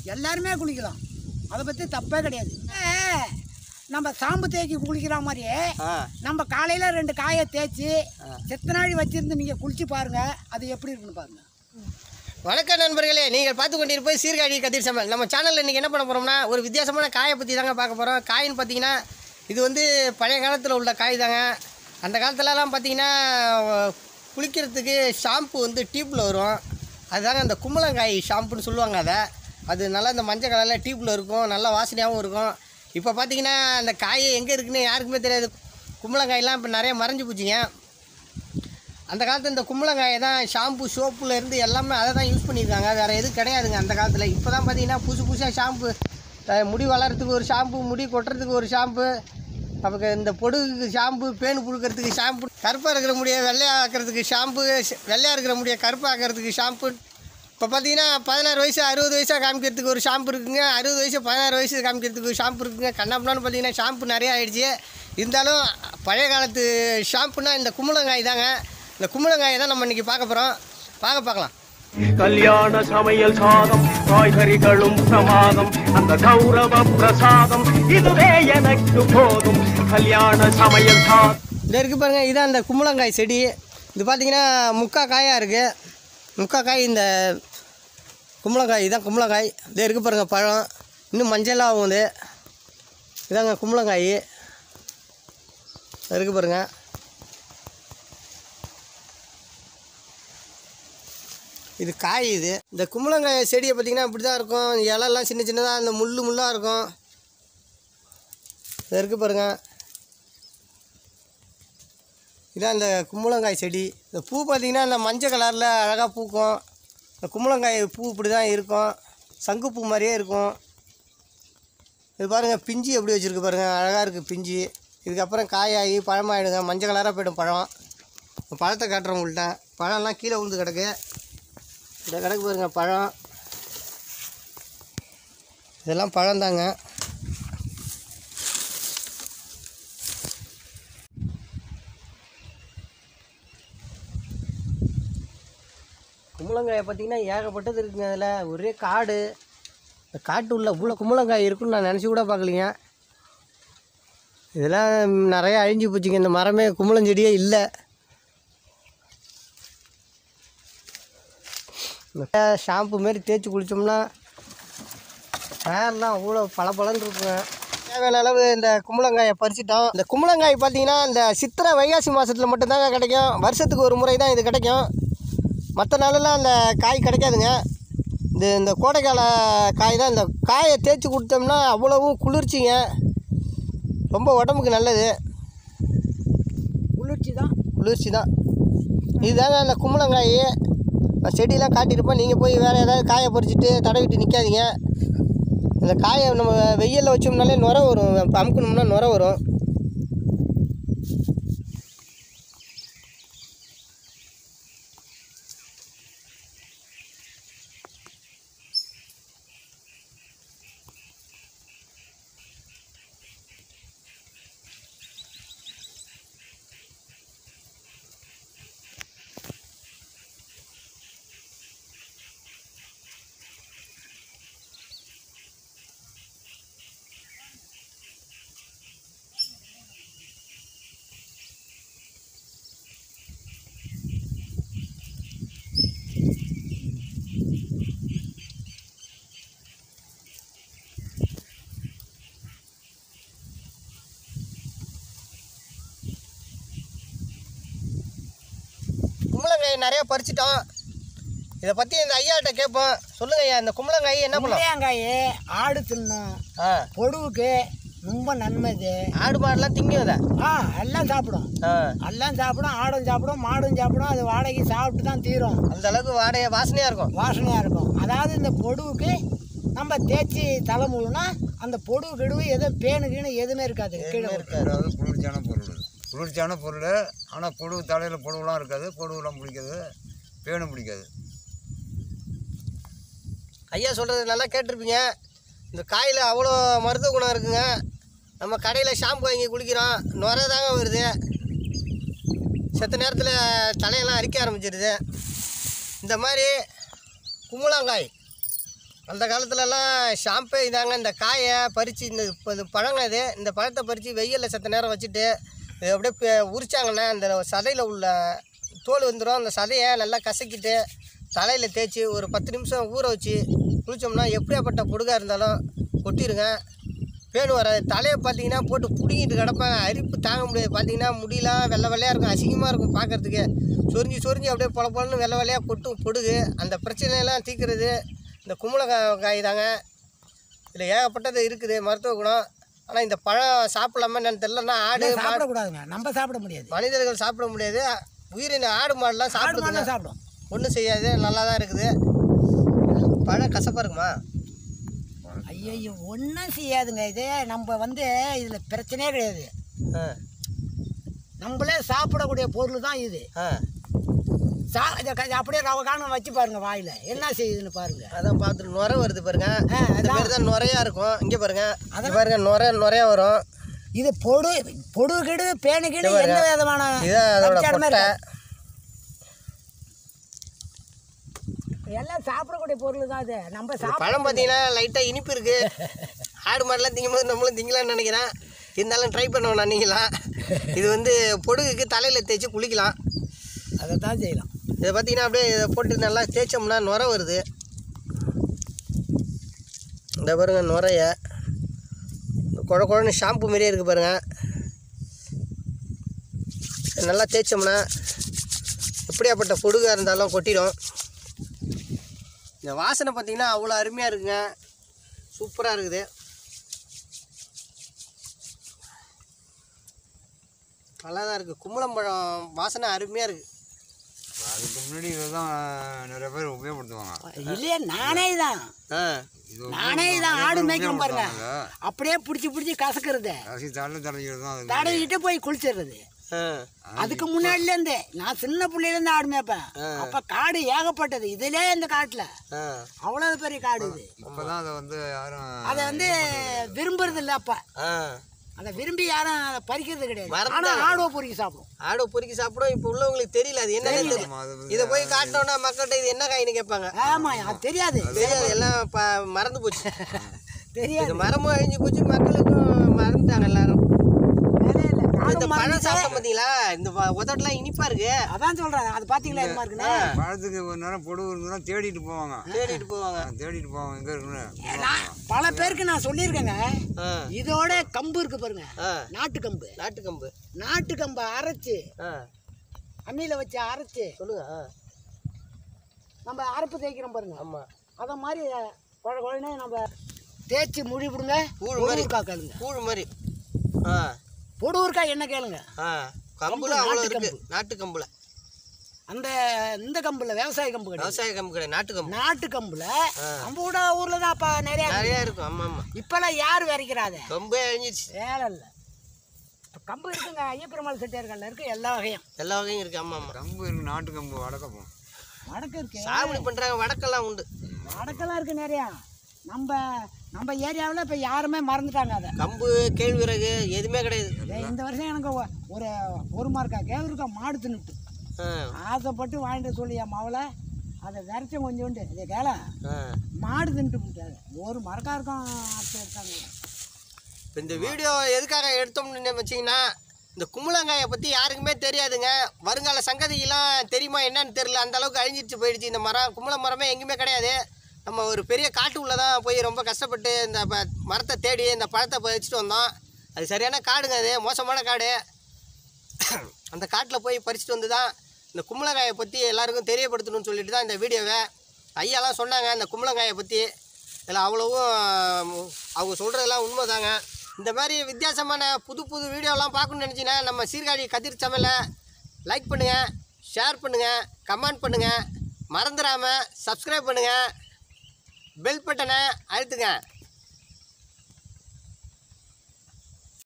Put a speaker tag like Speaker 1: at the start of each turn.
Speaker 1: எல்லாருமே குளிக்கலாம் அதை பற்றி தப்பே கிடையாது ஏ, நம்ம சாம்பு தேய்ச்சி குளிக்கிற மாதிரியே
Speaker 2: ஆ
Speaker 1: நம்ம காலையில் ரெண்டு காயை தேய்ச்சி செத்த நாள் வச்சிருந்து நீங்கள் குளிச்சு பாருங்க அது எப்படி இருக்குன்னு பாருங்க
Speaker 2: வணக்கம் நண்பர்களே நீங்கள் பார்த்து கொண்டிருப்போம் சீர்காழி கதிர் சமையல் நம்ம சேனலில் இன்றைக்கி என்ன பண்ண போகிறோம்னா ஒரு வித்தியாசமான காயை பற்றி தாங்க பார்க்க போகிறோம் காயின்னு பார்த்தீங்கன்னா இது வந்து பழைய காலத்தில் உள்ள காய் தாங்க அந்த காலத்துலலாம் பார்த்தீங்கன்னா குளிக்கிறதுக்கு ஷாம்பு வந்து டியூப்பில் வரும் அதுதாங்க அந்த கும்பளங்காய் ஷாம்புன்னு சொல்லுவாங்க அதை அது நல்லா இந்த மஞ்சள் கலரில் டியூப்பில் இருக்கும் நல்லா வாசனையாகவும் இருக்கும் இப்போ பார்த்தீங்கன்னா அந்த காய் எங்கே இருக்குன்னு யாருக்குமே தெரியாது கும்பளங்காயெல்லாம் இப்போ நிறைய மறைஞ்சு போச்சுங்க அந்த காலத்தில் இந்த கும்பளங்காயை தான் ஷாம்பு சோப்புல இருந்து எல்லாமே அதை தான் யூஸ் பண்ணியிருக்காங்க வேறு எதுவும் கிடையாதுங்க அந்த காலத்தில் இப்போ தான் பார்த்தீங்கன்னா புதுசு புதுசாக ஷாம்பு அஹ் முடி வளர்கிறதுக்கு ஒரு ஷாம்பு முடி கொட்டுறதுக்கு ஒரு ஷாம்பு நமக்கு இந்த பொடுகுக்கு ஷாம்பு பேனு புழுக்கிறதுக்கு ஷாம்பு கருப்பாக இருக்கிற முடிய வெள்ளையாக்கிறதுக்கு ஷாம்பு வெள்ளையாக இருக்கிற முடிய கருப்பாக்கிறதுக்கு ஷாம்பு இப்போ பார்த்தீங்கன்னா பதினாறு வயசு அறுபது வயசாக காமிக்கிறதுக்கு ஒரு ஷாம்பு இருக்குங்க அறுபது வயசு பதினாறு வயசு காமிக்கிறதுக்கு ஒரு ஷாம்பு இருக்குங்க கண்ணாப்புனான்னு பார்த்தீங்கன்னா ஷாம்பு நிறைய ஆயிடுச்சு இருந்தாலும் பழைய காலத்து ஷாம்புனா இந்த கும்பளங்காய் தாங்க இந்த கும்பளங்காயை தான் நம்ம இன்றைக்கி பார்க்க போகிறோம் பார்க்க பார்க்கலாம்
Speaker 3: கல்யாண சமையல் சாதம் காய்கறிகளும் பிரமாதம் அந்த கௌரவ பிரசாதம் இதுவே எனக்கு போதும் கல்யாண சமையல் சாதம்
Speaker 2: இந்த இருக்குது பாருங்கள் இதான் இந்த கும்பளங்காய் செடி இது பார்த்தீங்கன்னா முக்கா காயாக இருக்குது முக்கா காய் இந்த கும்பளங்காய் இதான் கும்பளங்காய் இது இருக்குது பாருங்கள் பழம் இன்னும் மஞ்சளாக ஆகும் இது இதாங்க கும்பளங்காய் இருக்குது பாருங்கள் இது காய் இது இந்த கும்பளங்காய் செடியை பார்த்தீங்கன்னா இப்படி தான் இருக்கும் இலெல்லாம் சின்ன சின்னதாக இந்த முள் முள்ளாக இருக்கும் இது இருக்குது பாருங்கள் இதான் இந்த கும்பளங்காய் செடி இந்த பூ பார்த்தீங்கன்னா இந்த மஞ்சள் கலரில் அழகாக பூக்கும் இந்த கும்பளங்காய் பூ இப்படி தான் இருக்கும் சங்குப்பூ மாதிரியே இருக்கும் இது பாருங்கள் பிஞ்சு எப்படி வச்சுருக்கு பாருங்கள் அழகாக இருக்குது பிஞ்சு இதுக்கப்புறம் காயாகி பழமாயிடுங்க மஞ்சள் கலராக போய்டும் பழம் இந்த பழத்தை காட்டுறேன் உங்கள்கிட்ட பழம்லாம் கீழே விழுந்து கிடக்கு இந்த கிடக்கு பாருங்க பழம் இதெல்லாம் பழம் தாங்க கும்பளங்காயை பார்த்தீங்கன்னா ஏகப்பட்டது இருக்குங்க அதில் ஒரே காடு இந்த காட்டு உள்ள இவ்வளோ கும்பளங்காய் இருக்குன்னு நான் நினச்சி கூட பார்க்கலிங்க இதெல்லாம் நிறைய அழிஞ்சு போச்சுங்க இந்த மரமே கும்பளஞ்செடியே இல்லை இந்த ஷாம்பு மாரி தேய்ச்சி குளித்தோம்னா ஹேர்லாம் அவ்வளோ பளபளன்னு இருக்குங்க தேவையான அளவு இந்த கும்பளங்காயை பறிச்சிட்டோம் இந்த கும்பளங்காய் பார்த்தீங்கன்னா இந்த சித்திரை வைகாசி மாதத்தில் மட்டும்தாங்க கிடைக்கும் வருஷத்துக்கு ஒரு முறை தான் இது கிடைக்கும் மற்ற நாளெல்லாம் அந்த காய் கிடைக்காதுங்க இந்த இந்த கோடைக்கால காய் தான் இந்த காயை தேய்ச்சி கொடுத்தோம்னா அவ்வளவும் குளிர்ச்சிங்க ரொம்ப உடம்புக்கு நல்லது
Speaker 1: குளிர்ச்சி தான்
Speaker 2: குளிர்ச்சி தான் இதுதாங்க அந்த கும்பளங்காய் நான் செடியெல்லாம் காட்டியிருப்பேன் நீங்கள் போய் வேறு ஏதாவது காயை பறிச்சுட்டு தடவிட்டு நிற்காதீங்க இந்த காயை நம்ம வெயிலில் வச்சோம்னாலே நுர வரும் அமுக்கணும்னா நுர வரும் கும்பளங்காயை நிறைய பறிச்சிட்டோம் இதை பற்றி இந்த ஐயாட்ட கேட்போம் சொல்லுங்க ஐயா இந்த கும்பளங்காய் என்ன பண்ணலாம்
Speaker 1: கும்பளையங்காய் ஆடு தின்னும்
Speaker 2: ஆ
Speaker 1: பொடுவுக்கு ரொம்ப நன்மை இது
Speaker 2: ஆடு மாடுலாம் திங்கும் அதை
Speaker 1: ஆ எல்லாம் சாப்பிடும்
Speaker 2: ஆ
Speaker 1: எல்லாம் சாப்பிடும் ஆடும் சாப்பிடும் மாடும் சாப்பிடும் அது வாடகை சாப்பிட்டு தான் தீரும்
Speaker 2: அந்த அளவுக்கு வாடைய வாசனையாக இருக்கும்
Speaker 1: வாசனையாக இருக்கும் அதாவது இந்த பொடுவுக்கு நம்ம தேய்ச்சி தலை முழுனா அந்த பொடுவு கெடுவு எதோ பேனு கீனு எதுவுமே இருக்காது கீழே
Speaker 4: அதாவது குளிர்ச்சியான பொருள் குளிர்ச்சியான பொருள் ஆனால் பொடுகு தலையில் பொடுகுலாம் இருக்காது பொடுகுலாம் பிடிக்காது பேனும் பிடிக்காது
Speaker 2: ஐயா சொல்கிறது நல்லா கேட்டிருப்பீங்க இந்த காயில் அவ்வளோ மருத்துவ குணம் இருக்குங்க நம்ம கடையில் ஷாம்பு வாங்கி குளிக்கிறோம் நுர தாங்க வருது செத்த நேரத்தில் தலையெல்லாம் அரிக்க ஆரம்பிச்சிடுது இந்த மாதிரி கும்பளங்காய் அந்த காலத்துலலாம் ஷாம்பே இதாங்க இந்த காயை பறித்து இந்த இப்போ இந்த பழங்க இது இந்த பழத்தை பறித்து வெயிலில் செத்த நேரம் வச்சுட்டு இது அப்படியே பே- உரிச்சாங்கன்னா அந்த சதையில் உள்ள தோல் வந்துடும் அந்த சதையை நல்லா கசக்கிட்டு தலையில் தேய்ச்சி ஒரு பத்து நிமிஷம் ஊற வச்சு குளித்தோம்னா எப்படியாப்பட்ட பொடுகாக இருந்தாலும் கொட்டிடுங்க பேணு வராது தலையை பார்த்தீங்கன்னா போட்டு பிடிங்கிட்டு கிடப்பேன் அரிப்பு தாங்க முடியாது பார்த்தீங்கன்னா முடியெல்லாம் வெள்ளை வெள்ளையாக இருக்கும் அசிங்கமாக இருக்கும் பார்க்கறதுக்கு சொரிஞ்சு சொரிஞ்சு அப்படியே பொல பொலன்னு வெள்ளை வெள்ளையாக கொட்டும் பொடுகு அந்த பிரச்சனையெல்லாம் தீர்க்கிறது இந்த கும்பளை கா- காய் தாங்க இதில் ஏகப்பட்டது இருக்குது மருத்துவ குணம் ஆனால் இந்த பழம் சாப்பிடலாமா என்னன்னு தெரிலன்னா ஆடு
Speaker 1: இதை
Speaker 2: மா-
Speaker 1: சாப்பிடக்கூடாதுங்க நம்ம சாப்பிட முடியாது
Speaker 2: மனிதர்கள் சாப்பிட முடியாது உயிரின ஆடு மாடுலாம்
Speaker 1: ஆடு
Speaker 2: சாப்பிடுதுங்க
Speaker 1: மாடுலாம் சாப்பிடும்
Speaker 2: ஒன்றும் செய்யாது நல்லா தான் இருக்குது பழம் கசப்பாக இருக்குமா
Speaker 1: ஐயோ ஒன்றும் செய்யாதுங்க இது நம்ம வந்து இதில் பிரச்சனையே கிடையாது
Speaker 2: ஆ
Speaker 1: நம்மளே சாப்பிடக்கூடிய பொருள் தான் இது
Speaker 2: ஆ
Speaker 1: சா இதை க- அப்படியே ரவ காணும் வச்சு பாருங்க வாயில் என்ன செய்யுதுன்னு பாருங்க
Speaker 2: அதான் பார்த்துட்டு நுரை வருது பாருங்க
Speaker 1: ஆ,
Speaker 2: இந்த
Speaker 1: அதான்.
Speaker 2: மாதிரி தான் நுரையா இருக்கும் இங்கே பாருங்க இங்க பாருங்க நுரை நுரையா வரும்
Speaker 1: இது பொடு பொடு கிடு பேனு கிடு
Speaker 2: இது பாருங்க.
Speaker 1: எந்த விதமான
Speaker 2: இதுதான் அதோட
Speaker 1: அச்சாரமே
Speaker 2: கொட்டை
Speaker 1: இருக்காது. எல்லாம் சாப்பிடக்கூடிய பொருள் தான் இது நம்ம
Speaker 2: இந்த
Speaker 1: சாப்பிட
Speaker 2: பழம் பார்த்தீங்கன்னா லைட்டாக இனிப்பு இருக்கு ஆடு மாடெல்லாம் திங்கும்போது நம்மளும் திங்கலாம்னு நினைக்கிறேன் இருந்தாலும் ட்ரை பண்ணுவோம் நான் நீங்களாம் இது வந்து பொடுகுக்கு தலையில் தேய்ச்சி குளிக்கலாம்
Speaker 1: அதை தான் செய்யலாம்
Speaker 2: இதை பார்த்தீங்கன்னா அப்படியே இதை போட்டு நல்லா தேய்ச்சோம்னா நுரை வருது இந்த பாருங்க நுரைய குழ குழன்னு ஷாம்பு மாதிரியே இருக்குது பாருங்க இதை நல்லா தேய்ச்சோம்னா எப்படியாப்பட்ட பொடுகாக இருந்தாலும் கொட்டிடும் இந்த வாசனை பார்த்தீங்கன்னா அவ்வளோ அருமையாக இருக்குங்க சூப்பராக இருக்குது நல்லா தான் இருக்குது கும்பளம்பழம் வாசனை அருமையாக இருக்குது
Speaker 4: அதுக்கு முன்னாடி இதை தான் நிறைய பேர் உபயோகப்படுத்துவாங்க
Speaker 1: இல்லையே நானே தான்
Speaker 2: ஆ
Speaker 4: இது
Speaker 1: நானே தான் ஆடு மேய்க்கும் பாருங்க
Speaker 4: உபயோகப்படுத்துவாங்க.
Speaker 1: அப்படியே பிடிச்சி பிடிச்சி கசக்கிறது
Speaker 4: கடைசி தள்ள தலைக்கிறது தான் அது
Speaker 1: தடவிட்டு போய் குளிச்சிடுறது
Speaker 2: ஆ
Speaker 1: அதுக்கு முன்னாடில இருந்தே நான் சின்ன பிள்ளையில இருந்து ஆடு மேய்ப்பேன் அப்ப காடு ஏகப்பட்டது இதுலயே இந்த காட்டுல
Speaker 2: ஆ
Speaker 1: அவ்வளவு பெரிய காடு இது
Speaker 4: இப்போதான் அதை வந்து யாரும்
Speaker 1: அதை வந்து விரும்புறது இல்ல அப்ப
Speaker 2: ஆ
Speaker 1: அதை விரும்பி யாரும் அதை பறிக்கிறது கிடையாது ஆனா
Speaker 2: மறந்துட்டாங்க.
Speaker 1: ஆடுவ பொறுக்கி சாப்பிடும்
Speaker 2: ஆடை பொறுக்கி சாப்பிடும் இப்போ உள்ளவங்களுக்கு தெரியல அது என்னன்னே
Speaker 4: ஆமா,
Speaker 2: தெரியும்
Speaker 4: அது
Speaker 2: இதை போய் காட்டினோன்னா மக்கள்கிட்ட இது என்ன காயின்னு கேட்பாங்க
Speaker 1: ஆமா அது தெரியாது
Speaker 2: தெரியாது எல்லாம் ப மறந்து போச்சு
Speaker 1: தெரியாது
Speaker 2: இது மரமும் அழிஞ்சு போச்சு மக்களுக்கும் மறந்துட்டாங்க எல்லாரும்
Speaker 1: வேலையே இல்ல.
Speaker 2: இந்த
Speaker 1: காடும்
Speaker 2: பழம்
Speaker 1: மறந்துச்சு.
Speaker 2: சாப்பிட்டோம் பார்த்தீங்களா இந்த வ- உதட்டெல்லாம் இனிப்பா இருக்கு
Speaker 1: அதான் சொல்றேன் அது பாத்தீங்களா என்ன இருக்குன்னு
Speaker 4: பழத்துக்கு ஒரு நேரம் பொடுகு இருந்ததுன்னா தேடிட்டு போவாங்க
Speaker 2: தேடிட்டு போவாங்க
Speaker 4: தேடிட்டு போவாங்க எங்கே இருக்குன்னு
Speaker 1: நான் பல பேருக்கு நான் சொல்லியிருக்கேங்க
Speaker 2: ஆ
Speaker 1: இதோட கம்பு இருக்கு பாருங்க
Speaker 2: ஆ
Speaker 1: நாட்டு கம்பு
Speaker 2: நாட்டு கம்பு
Speaker 1: நாட்டு கம்பை அரைச்சு
Speaker 2: ஆ
Speaker 1: அம்மியில வச்சு அரைச்சு
Speaker 2: சொல்லுங்க ஆ
Speaker 1: நம்ம அரைப்பு தேய்க்கிறோம் பாருங்க
Speaker 2: ஆமாம்
Speaker 1: அதை மாதிரி குழ குழனே நம்ம தேய்ச்சி முழி விடுங்க
Speaker 2: கூழ் மாதிரி.
Speaker 1: பொடுவுக்காய் கேளுங்க
Speaker 2: கூழ் மாதிரி ஆ
Speaker 1: பொடுவுக்காய் என்ன கேளுங்க
Speaker 2: ஆ கம்புல
Speaker 1: கம்பு,
Speaker 2: அவ்வளோ
Speaker 1: நாட்டு
Speaker 2: இருக்கு நாட்டு கம்புல
Speaker 1: அந்த இந்த கம்புல விவசாய கம்பு கிடையாது
Speaker 2: விவசாய கம்பு கிடையாது நாட்டு கம்பு
Speaker 1: நாட்டு கம்புல நம்ம கூட ஊர்ல தான் அப்ப நிறைய இருக்கு.
Speaker 2: நிறைய இருக்கும் ஆமாம் ஆமாம்
Speaker 1: இப்பெல்லாம் யார் விதைக்கிறாத
Speaker 2: கம்பே அழிஞ்சிருச்சு
Speaker 1: வேலை இல்லை இப்ப கம்பு இருக்குங்க ஐயப்பெருமாள் செட்டியார்கள்ல இருக்கு எல்லா வகையும்
Speaker 2: எல்லா வகையும் இருக்கு ஆமாம் ஆமாம்
Speaker 4: கம்பு இருக்கு நாட்டு கம்பு வடக்கப்போம்
Speaker 1: வடக்கு இருக்கு
Speaker 2: சாகுபடி பண்ணுறாங்க வடக்கெல்லாம் உண்டு
Speaker 1: வடக்கெல்லாம் இருக்கு நிறையா நம்ம நம்ம ஏரியாவில் இப்போ யாருமே மறந்துட்டாங்க அதை
Speaker 2: கம்பு கேழ்விறகு எதுவுமே கிடையாது
Speaker 1: இதே இந்த வருஷம் எனக்கு ஒ- ஒரு ஒரு மார்க்கா கேவருக்கா மாடு தின்னுட்டு
Speaker 2: ஆ
Speaker 1: ஆசைப்பட்டு வாங்கிட்டு சொல்லி என் மவளை அதை விரைச்சம் கொஞ்சோண்டு இதை கேள
Speaker 2: ஆ
Speaker 1: மாடு தின்ட்டு போட்டாரு ஒரு மரக்கா இருக்கும் ஆட்கள் இருக்காங்க
Speaker 2: இப்போ இந்த வீடியோ எதுக்காக எடுத்தோம்னு வச்சிங்கன்னா இந்த கும்பலங்காயை பற்றி யாருக்குமே தெரியாதுங்க வருங்கால சங்கதிக்கெல்லாம் தெரியுமா என்னன்னு தெரியல அந்த அளவுக்கு அழிஞ்சிட்டு போயிடுச்சு இந்த மரம் கும்பல மரமே எங்கேயுமே கிடையாது நம்ம ஒரு பெரிய காட்டு உள்ள தான் போய் ரொம்ப கஷ்டப்பட்டு இந்த ப- மரத்தை தேடி இந்த பழத்தை பறிச்சுட்டு வந்தோம் அது சரியான காடுங்க அது மோசமான காடு அந்த காட்டில் போய் பறிச்சுட்டு வந்து தான் இந்த கும்பலங்காயை பற்றி எல்லாருக்கும் தெரியப்படுத்தணும்னு சொல்லிட்டு தான் இந்த வீடியோவை ஐயாலாம் சொன்னாங்க இந்த கும்பலங்காயை பற்றி இதில் அவ்வளவும் அவங்க சொல்கிறதெல்லாம் உண்மைதாங்க இந்த மாதிரி வித்தியாசமான புது புது வீடியோலாம் பார்க்கணும்னு நினச்சிங்கன்னா நம்ம சீர்காழி கதிர் சமையலை லைக் பண்ணுங்கள் ஷேர் பண்ணுங்கள் கமெண்ட் பண்ணுங்கள் மறந்துடாமல் சப்ஸ்கிரைப் பண்ணுங்கள் பெல் பட்டனை அழுத்துங்க